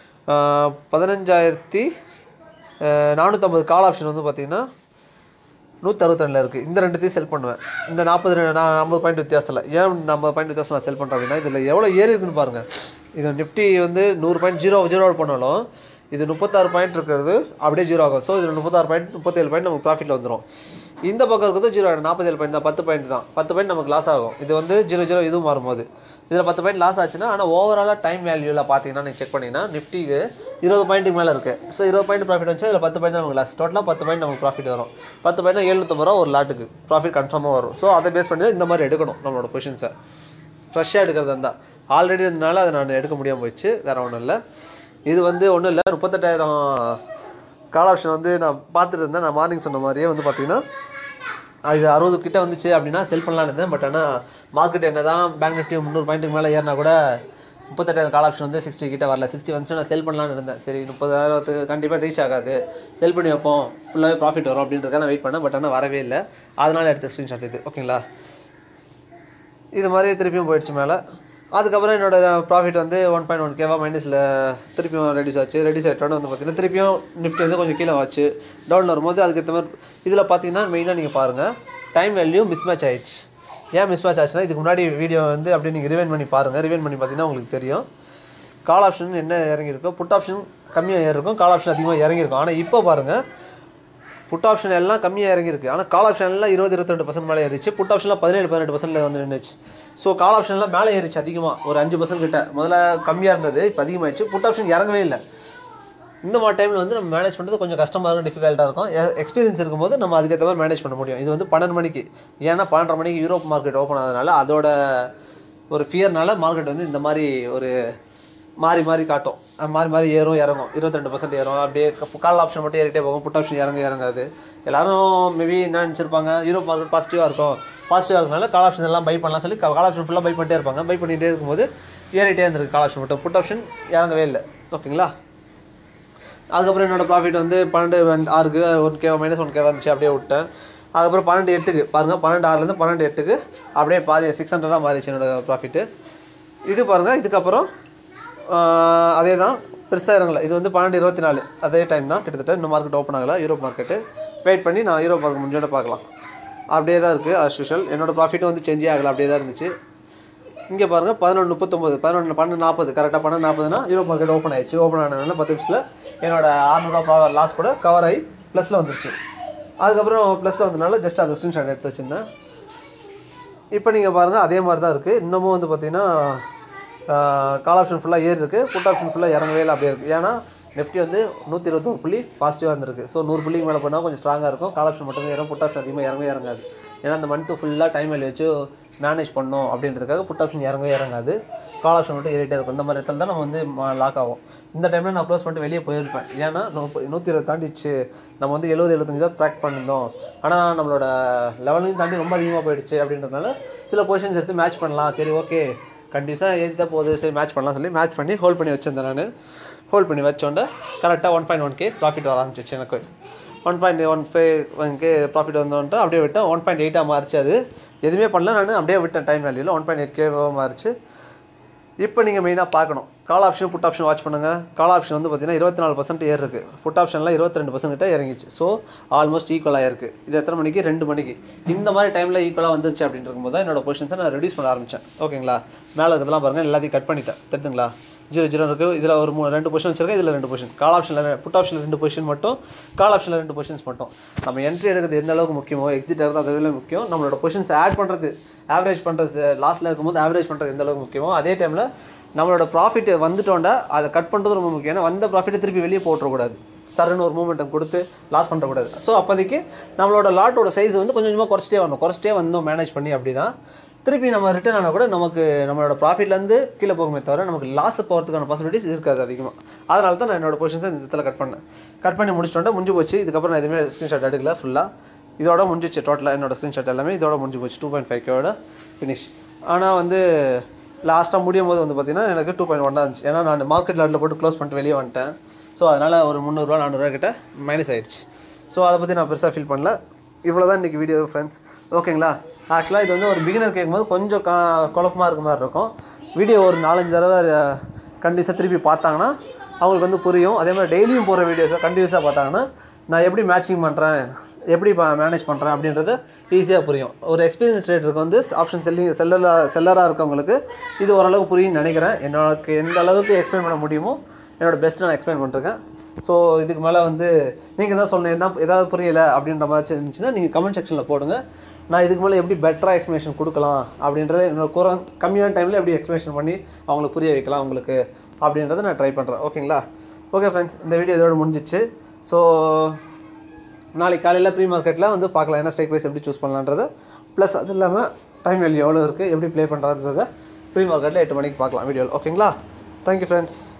பதினஞ்சாயிரத்தி நானூற்றம்பது கால் ஆப்ஷன் வந்து பார்த்தீங்கன்னா நூற்றி அறுபத்திரெண்டில் இருக்குது இந்த ரெண்டுத்தையும் செல் பண்ணுவேன் இந்த நாற்பது நான் ஐம்பது பாயிண்ட் வித்தியாசத்தில் ஏன் இந்த ஐம்பது பாயிண்ட் வித்தியாசம் நான் செல் பண்ணுறேன் அப்படின்னா இதில் எவ்வளோ ஏறி இருக்குன்னு பாருங்கள் இது நிஃப்டி வந்து நூறு பாயிண்ட் ஜீரோ ஜீரோ பண்ணாலும் இது முப்பத்தாறு பாயிண்ட் இருக்கிறது அப்படியே ஜீரோ ஆகும் ஸோ இதில் முப்பத்தாறு பாயிண்ட் முப்பத்தேழு பாயிண்ட் நமக்கு ப்ராஃபிட்டில் வந்துடும் இந்த பக்கம் இருக்கிறது ஜீரோ நாற்பத்தேழு பாயிண்ட் தான் பத்து பாயிண்ட் தான் பத்து பாயிண்ட் நமக்கு லாஸ் ஆகும் இது வந்து ஜீரோ ஜீரோ இதுவும் மாறும்போது இதில் பத்து பாயிண்ட் லாஸ் ஆச்சுன்னா ஆனால் ஓவராலாக டைம் வேல்யூவில் பார்த்தீங்கன்னா நீங்கள் செக் பண்ணிங்கன்னா நிஃப்டிக்கு இருபது பாயிண்ட்டுக்கு மேலே இருக்குது ஸோ இருபது பாயிண்ட் ப்ராஃபிட் வந்துச்சு இதில் பத்து பாயிண்ட் தான் நமக்கு லாஸ் டோட்டலாக பத்து பாயிண்ட் நமக்கு ப்ராஃபிட் வரும் பத்து பாயிண்ட் எழுநூத்தம்பது ரூபா ஒரு லாட்டுக்கு ப்ராஃபிட் கன்ஃபார்மாக வரும் ஸோ அதை பேஸ் பண்ணி தான் இந்த மாதிரி எடுக்கணும் நம்மளோட பொசிஷன்ஸை ஃப்ரெஷ்ஷாக எடுக்கிறது இருந்தால் ஆல்ரெடி இருந்தனால அதை நான் எடுக்க முடியாமல் போயிடுச்சு வேறு ஒன்றும் இல்லை இது வந்து ஒன்றும் இல்லை முப்பத்தெட்டாயிரம் கால் ஆப்ஷன் வந்து நான் பார்த்துட்டு இருந்தேன் நான் மார்னிங் சொன்ன மாதிரியே வந்து பார்த்தீங்கன்னா இது அறுபது கிட்ட வந்துச்சு அப்படின்னா செல் பண்ணலான்னு இருந்தேன் பட் ஆனால் மார்க்கெட் என்ன தான் பேங்க் நிஃப்டி முந்நூறு பாயிண்ட்டுக்கு மேலே ஏறினா கூட முப்பத்தெட்டாயிரம் கால் ஆப்ஷன் வந்து சிக்ஸ்டி கிட்ட வரல சிக்ஸ்டி வந்துச்சு நான் செல் பண்ணலான்னு இருந்தேன் சரி முப்பதாயிரத்துக்கு கண்டிப்பாக ரீச் ஆகாது செல் பண்ணி வைப்போம் ஃபுல்லாகவே ப்ராஃபிட் வரும் அப்படின்றதுக்காக நான் வெயிட் பண்ணேன் பட் ஆனால் வரவே இல்லை அதனால் எடுத்த ஸ்க்ரீன்ஷாட் இது ஓகேங்களா இது மாதிரி திருப்பியும் போயிடுச்சு மேலே அதுக்கப்புறம் என்னோட ப்ராஃபிட் வந்து ஒன் பாயிண்ட் ஒன் கேவா மைனஸில் திருப்பியும் ரெடியூஸ் ஆச்சு ரெடியூஸ் ஆகிட்டோன்னு வந்து பார்த்தீங்கன்னா திருப்பியும் நிஃப்டி வந்து கொஞ்சம் கீழே ஆச்சு டவுன் வரும்போது அதுக்கேற்ற மாதிரி இதில் பார்த்தீங்கன்னா மெயினாக நீங்கள் பாருங்கள் டைம் வேல்யூ மிஸ் மேட்ச் ஆயிடுச்சு ஏன் மிஸ் மேட்ச் ஆச்சுன்னா இதுக்கு முன்னாடி வீடியோ வந்து அப்படியே நீங்கள் ரிவைன் பண்ணி பாருங்கள் ரிவைன் பண்ணி பார்த்தீங்கன்னா உங்களுக்கு தெரியும் கால் ஆப்ஷன் என்ன இறங்கியிருக்கோ புட் ஆப்ஷன் கம்மியாக ஏறிருக்கும் கால் ஆப்ஷன் அதிகமாக இறங்கியிருக்கும் ஆனால் இப்போ பாருங்கள் புட் ஆப்ஷன் எல்லாம் கம்மியாக இறங்கியிருக்கு ஆனால் கால் ஆப்ஷன் எல்லாம் இருபது இருபத்தி பர்சன்ட் மேலே ஏறிச்சு புட் ஆப்ஷன்லாம் பதினேழு பதினெட்டு பர்சன்ட்ல வந்து நின்றுச்சு ஸோ கால் ஆப்ஷன்லாம் மேலே ஏறிச்சு அதிகமாக ஒரு அஞ்சு பர்சன்ட் கிட்ட முதல்ல கம்மியாக இருந்தது இப்போ அதிகமாகிடுச்சு புட் ஆப்ஷன் இறங்கவே இல்லை இந்த மாதிரி டைமில் வந்து நம்ம மேனேஜ் பண்ணுறது கொஞ்சம் கஷ்டமாக இருக்கும் டிஃபிகல்ட்டாக இருக்கும் எக்ஸ்பீரியன்ஸ் இருக்கும்போது நம்ம அதுக்கேற்ற மாதிரி மேனேஜ் பண்ண முடியும் இது வந்து பன்னெண்டு மணிக்கு ஏன்னா பன்னெண்டரை மணிக்கு யூரோப் மார்க்கெட் ஓப்பன் ஆனதுனால அதோட ஒரு ஃபியர்னால மார்க்கெட் வந்து இந்த மாதிரி ஒரு மாறி மாறி காட்டும் அஹ் மாறி மாறி ஏறும் இறங்கும் இருபத்தி ரெண்டு பர்சன்ட் ஏறும் அப்படியே க- கால் ஆப்ஷன் மட்டும் ஏறிட்டே போகும் புட் ஆப்ஷன் இறங்க இறங்காது எல்லாரும் மேபி என்ன நினச்சிருப்பாங்க யூரோப் மார்க்கெட் பாசிட்டிவாக இருக்கும் பாசிட்டிவாக இருக்கனால கால் ஆப்ஷன் எல்லாம் பை பண்ணலாம் சொல்லி கால் ஆப்ஷன் ஃபுல்லாக பை பண்ணிட்டே இருப்பாங்க பை பண்ணிகிட்டே இருக்கும்போது ஏறிட்டே இருந்திருக்கு கால் ஆப்ஷன் மட்டும் புட் ஆப்ஷன் இறங்கவே இல்லை ஓகேங்களா அதுக்கப்புறம் என்னோட ப்ராஃபிட் வந்து பன்னெண்டு வந்து ஆறுக்கு one K minus one K இருந்துச்சு அப்படியே விட்டேன் அதுக்கப்புறம் பன்னெண்டு எட்டுக்கு பாருங்கள் பன்னெண்டு ஆறுலேருந்து பன்னெண்டு எட்டுக்கு அப்படியே பாதி சிக்ஸ் ஹண்ட்ரடாக மாறிடுச்சு என்னோட ப்ராஃபிட்டு இது பாருங்கள் இதுக்கப்புறம் ஆஹ், அதே தான் பெருசாக இறங்கல இது வந்து பன்னெண்டு இருபத்தி நாலு அதே டைம் தான் கிட்டத்தட்ட இன்னும் மார்க்கெட் ஓப்பன் ஆகலை யூரோப் மார்க்கெட்டு வெயிட் பண்ணி நான் யூரோப் மார்க்கெட் முடிஞ்சோட பார்க்கலாம் அப்படியே தான் இருக்குது as usual என்னோட ப்ராஃபிட்டும் வந்து சேஞ்சே ஆகலை அப்படியே தான் இருந்துச்சு இங்கே பாருங்கள் பதினொன்று முப்பத்தொம்பது பதினொன்று பன்னெண்டு நாற்பது கரெக்டாக பன்னெண்டு நாற்பதுனா யூரோப் மார்க்கெட் ஓப்பன் ஆயிடுச்சு ஓப்பன் ஆனதுனால பத்து நிமிஷத்தில் என்னோட அறநூறுவா லாஸ் கூட கவர் ஆகி ப்ளஸில் வந்துருச்சு அதுக்கப்புறம் ப்ளஸில் வந்ததுனால ஜஸ்ட் அதை ஸ்க்ரீன்ஷாட் எடுத்து வச்சுருந்தேன் இப்போ நீங்கள் பாருங்கள் அதே மாதிரி தான் இருக்குது இன்னமும் வந்து பார்த்தீங்கன்னா கால் ஆப்ஷன் ஃபுல்லாக ஏறி இருக்குது புட் ஆப்ஷன் ஃபுல்லாக இறங்கவே இல்லை அப்படியே இருக்குது ஏன்னா நிஃப்டி வந்து நூற்றி இருபத்தொரு புள்ளி பாசிட்டிவாக இருந்திருக்கு ஸோ நூறு புள்ளிக்கு மேலே பண்ணால் கொஞ்சம் ஸ்ட்ராங்காக இருக்கும் கால் ஆப்ஷன் மட்டும் தான் ஏறும் புட் ஆப்ஷன் அதிகமாக இறங்கவே இறங்காது ஏன்னா அந்த மந்த்து ஃபுல்லாக டைம் வேல்யூ வச்சு மேனேஜ் பண்ணணும் அப்படின்றதுக்காக புட் ஆப்ஷன் இறங்கவே இறங்காது கால் ஆப்ஷன் மட்டும் ஏறிட்டே இருக்கும் இந்த மாதிரி இடத்துல தான் நம்ம வந்து லாக் ஆகும் இந்த டைமில் நான் க்ளோஸ் பண்ணிட்டு வெளியே போயிருப்பேன் ஏன்னா நூ- நூற்றி இருபது தாண்டிச்சு நம்ம வந்து எழுபது எழுபத்தஞ்சு தான் ட்ராக் பண்ணியிருந்தோம் ஆனால் நம்மளோட லெவலையும் தாண்டி ரொம்ப அதிகமாக போயிடுச்சு அப்படின்றதுனால சில பொசிஷன்ஸ் எடுத்து மேட்ச் பண்ணலாம் சரி ஓகே கண்டிப்பாக ஏறி தான் போகுது சரி மேட்ச் பண்ணலாம் சொல்லி மேட்ச் பண்ணி ஹோல்ட் பண்ணி வச்சிருந்தேன் நான் ஹோல்ட் பண்ணி வச்சோண்ட கரெக்டாக one point one K profit வர ஆரம்பிச்சிச்சு எனக்கு one point one five one K profit வந்தோன்ட்டு அப்படியே விட்டேன் ஒன் பாயிண்ட் எயிட்டாக மாறிச்சு அது எதுவுமே பண்ணல நான் அப்படியே விட்டேன் டைம் வேல்யூவில் ஒன் பாயிண்ட் எயிட் கேவாக மாறிச்சு இப்போ நீங்கள் மெயினாக பார்க்கணும் call option put option watch பண்ணுங்கள் கால் ஆப்ஷன் வந்து பார்த்தீங்கன்னா இருபத்தி நாலு பர்சன்ட் ஏர் இருக்குது புட் ஆப்ஷனில் இருபத்தி ரெண்டு பர்சன்ட் கிட்ட இறங்கிச்சு ஸோ ஆல்மோஸ்ட் ஈக்குவலாக இருக்குது இது எத்தனை மணிக்கு ரெண்டு மணிக்கு இந்த மாதிரி டைமில் ஈக்குவலாக வந்துருச்சு அப்படின்னு இருக்கும்போது தான் என்னோட பொசிஷன்ஸை நான் ரெடியூஸ் பண்ண ஆரம்பித்தேன் ஓகேங்களா மேலே இருக்கிறதெல்லாம் பாருங்கள் எல்லாத்தையும் கட் பண்ணிட்டேன் தெரிஞ்சுங்களா ஜீரோ ஜீரோ இருக்குது இதில் ஒரு மூணு ரெண்டு பொசிஷன் வச்சிருக்கேன் இதில் ரெண்டு பொசிஷன் கால் ஆப்ஷனில் புட் ஆப்ஷனில் ரெண்டு பொசிஷன் மட்டும் கால் ஆப்ஷனில் ரெண்டு பொசிஷன்ஸ் மட்டும் நம்ம என்ட்ரி எடுக்கிறது எந்த அளவுக்கு முக்கியமோ எக்ஸிட் எடுக்கிறது அதை விட முக்கியம் நம்மளோட பொசிஷன்ஸ் ஆட் பண்ணுறது ஆவரேஜ் பண்ணுறது லாஸ்ட்டில் இருக்கும்போது ஆவரேஜ் பண்ணுறது எந்த அளவுக்கு முக்கியமோ அதே டைமில் நம்மளோட ப்ராஃபிட் வந்துட்டோண்டா அதை கட் பண்ணுறது ரொம்ப முக்கியம் ஏன்னா வந்த ப்ராஃபிட்டை திருப்பி வெளியே போட்டுறக்கூடாது சரன்னு ஒரு மூமெண்ட்டை கொடுத்து லாஸ் பண்ணுறக்கூடாது ஸோ அப்போதைக்கு நம்மளோட லாட்டோட சைஸ் வந்து கொஞ்சம் கொஞ்சமாக குறைச்சிட்டே வரணும் குறைச்சிட்டே வந்தோம் மேனேஜ் பண்ணி அப்படின்னா திருப்பி நம்ம ரிட்டர்ன் ஆனால் கூட நமக்கு நம்மளோட ப்ராஃபிட்லேருந்து கீழே போகுமே தவிர நமக்கு லாஸ் போகிறதுக்கான பாசிபிலிட்டிஸ் இருக்காது அதிகமாக அதனால தான் நான் என்னோட பொசிஷன்ஸை இந்த இடத்துல கட் பண்ணேன் கட் பண்ணி முடிச்சிட்டோம் முடிஞ்சு போச்சு இதுக்கப்புறம் நான் எதுவுமே ஸ்க்ரீன்ஷாட் எடுக்கல ஃபுல்லாக இதோட முடிஞ்சிச்சு டோட்டலாக என்னோட ஸ்க்ரீன்ஷாட் எல்லாமே இதோட முடிஞ்சு போச்சு டூ பாயிண்ட் ஃபைவ் கேவோட ஃபினிஷ் ஆனால் வந்து லாஸ்ட்டாக முடியும் போது வந்து பார்த்தீங்கன்னா எனக்கு டூ பாயிண்ட் ஒன் தான் இருந்துச்சு ஏன்னா நான் மார்க்கெட் லாட்டில் போட்டு க்ளோஸ் பண்ணிட்டு வெளியே வந்துட்டேன் ஸோ அதனால் ஒரு முந்நூறுரூவா நானூறுரூவா கிட்ட மைனஸ் ஆயிடுச்சு ஸோ அதை பற்றி நான் பெருசாக ஃபீல் பண்ணல இவ்வளோ தான் இன்றைக்கி வீடியோ ஃப்ரெண்ட்ஸ் ஓகேங்களா ஆக்சுவலாக இது வந்து ஒரு பிகினர் கேட்கும்போது கொஞ்சம் கா குழப்பமாக இருக்க மாதிரி இருக்கும் வீடியோ ஒரு நாலஞ்சு தடவை கண்டினியூஸாக திருப்பி பார்த்தாங்கன்னா அவங்களுக்கு வந்து புரியும் அதே மாதிரி டெய்லியும் போகிற வீடியோஸை கண்டினியூஸாக பார்த்தாங்கன்னா நான் எப்படி மேட்சிங் பண்ணுறேன் எப்படி மேனேஜ் பண்ணுறேன் அப்படின்றது ஈஸியாக புரியும் ஒரு எக்ஸ்பீரியன்ஸ் ட்ரேடருக்கு வந்து ஆப்ஷன் செல்லிங் செல்லராக செல்லராக இருக்கவங்களுக்கு இது ஓரளவுக்கு புரியும்னு நினைக்கிறேன் எனக்கு எந்த அளவுக்கு எக்ஸ்பிளைன் பண்ண முடியுமோ என்னோட பெஸ்ட்டு நான் எக்ஸ்பிளைன் பண்ணிருக்கேன் ஸோ இதுக்கு மேலே வந்து நீங்கள் தான் சொன்ன என்ன ஏதாவது புரியலை அப்படின்ற மாதிரி இருந்துச்சுன்னா நீங்கள் கமெண்ட் செக்ஷனில் போடுங்க நான் இதுக்கு மேலே எப்படி பெட்டராக எக்ஸ்ப்ளனேஷன் கொடுக்கலாம் அப்படின்றத என்னோட குற கம்மியான டைமில் எப்படி எக்ஸ்ப்ளனேஷன் பண்ணி அவங்களுக்கு புரிய வைக்கலாம் உங்களுக்கு அப்படின்றத நான் ட்ரை பண்ணுறேன் ஓகேங்களா ஓகே ஃப்ரெண்ட்ஸ் இந்த வீடியோ இதோட முடிஞ்சிச்சு ஸோ நாளைக்கு காலையில் ப்ரீ மார்க்கெட்டில் வந்து பார்க்கலாம் என்ன ஸ்ட்ரைக் ப்ரைஸ் எப்படி சூஸ் பண்ணலான்றது ப்ளஸ் அது இல்லாமல் டைம் வேல்யூ எவ்வளோ இருக்குது எப்படி ப்ளே பண்ணுறதுன்றத ப்ரீ மார்க்கெட்டில் எட்டு மணிக்கு பார்க்கலாம் வீடியோவில் ஓகேங்களா தேங்க்யூ ஃப்ரெண்ட்ஸ்